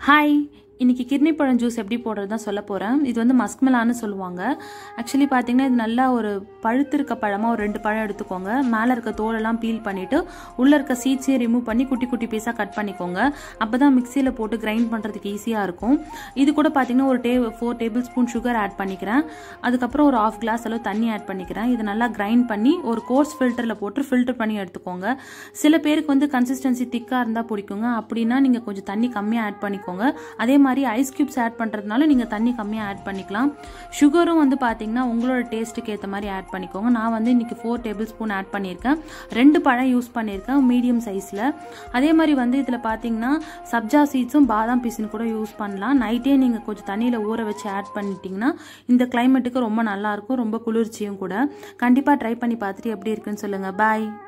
hi இன்னைக்கு கிர்னி பழம் juice எப்படி போடுறது தான் சொல்ல போகிறேன் இது வந்து மஸ்க்மெலான்னு சொல்லுவாங்க ஆக்சுவலி பார்த்தீங்கன்னா இது நல்லா ஒரு பழுத்து இருக்க பழமாக ஒரு ரெண்டு பழம் எடுத்துக்கோங்க மேலே இருக்க தோலெல்லாம் பீல் பண்ணிவிட்டு உள்ளே இருக்க சீட்ஸையும் ரிமூவ் பண்ணி குட்டி குட்டி பீஸாக கட் பண்ணிக்கோங்க அப்போ தான் மிக்சியில் போட்டு கிரைண்ட் பண்ணுறதுக்கு ஈஸியாக இருக்கும் இது கூட பார்த்தீங்கன்னா ஒரு டே four tablespoon sugar add பண்ணிக்கிறேன் அதுக்கப்புறம் ஒரு ஆஃப் கிளாஸ் அளவு தண்ணி ஆட் பண்ணிக்கிறேன் இது நல்லா கிரைண்ட் பண்ணி ஒரு கோர்ஸ் ஃபில்டரில் போட்டு ஃபில்டர் பண்ணி எடுத்துக்கோங்க சில பேருக்கு வந்து கன்சிஸ்டன்சி திக்காக இருந்தால் பிடிக்குங்க அப்படின்னா நீங்கள் கொஞ்சம் தண்ணி கம்மியாக ஆட் பண்ணிக்கோங்க அதே மாதிரி ஐஸ் கியூப்ஸ் ஆட் பண்ணுறதுனால நீங்கள் தண்ணி கம்மியாக ஆட் பண்ணிக்கலாம் சுகரும் வந்து பார்த்தீங்கன்னா உங்களோட டேஸ்ட்டுக்கு ஏற்ற மாதிரி ஆட் பண்ணிக்கோங்க நான் வந்து இன்றைக்கி ஃபோர் டேபிள் ஸ்பூன் ஆட் பண்ணியிருக்கேன் ரெண்டு பழம் யூஸ் பண்ணியிருக்கேன் மீடியம் சைஸில் அதே மாதிரி வந்து இதில் பார்த்தீங்கன்னா சப்ஜா சீட்ஸும் பாதாம் பீஸுன்னு கூட யூஸ் பண்ணலாம் நைட்டே நீங்கள் கொஞ்சம் தண்ணியில் ஊற வச்சு ஆட் பண்ணிட்டீங்கன்னா இந்த கிளைமேட்டுக்கு ரொம்ப நல்லாயிருக்கும் ரொம்ப குளிர்ச்சியும் கூட கண்டிப்பாக ட்ரை பண்ணி பார்த்துட்டு எப்படி இருக்குன்னு சொல்லுங்கள் பாய்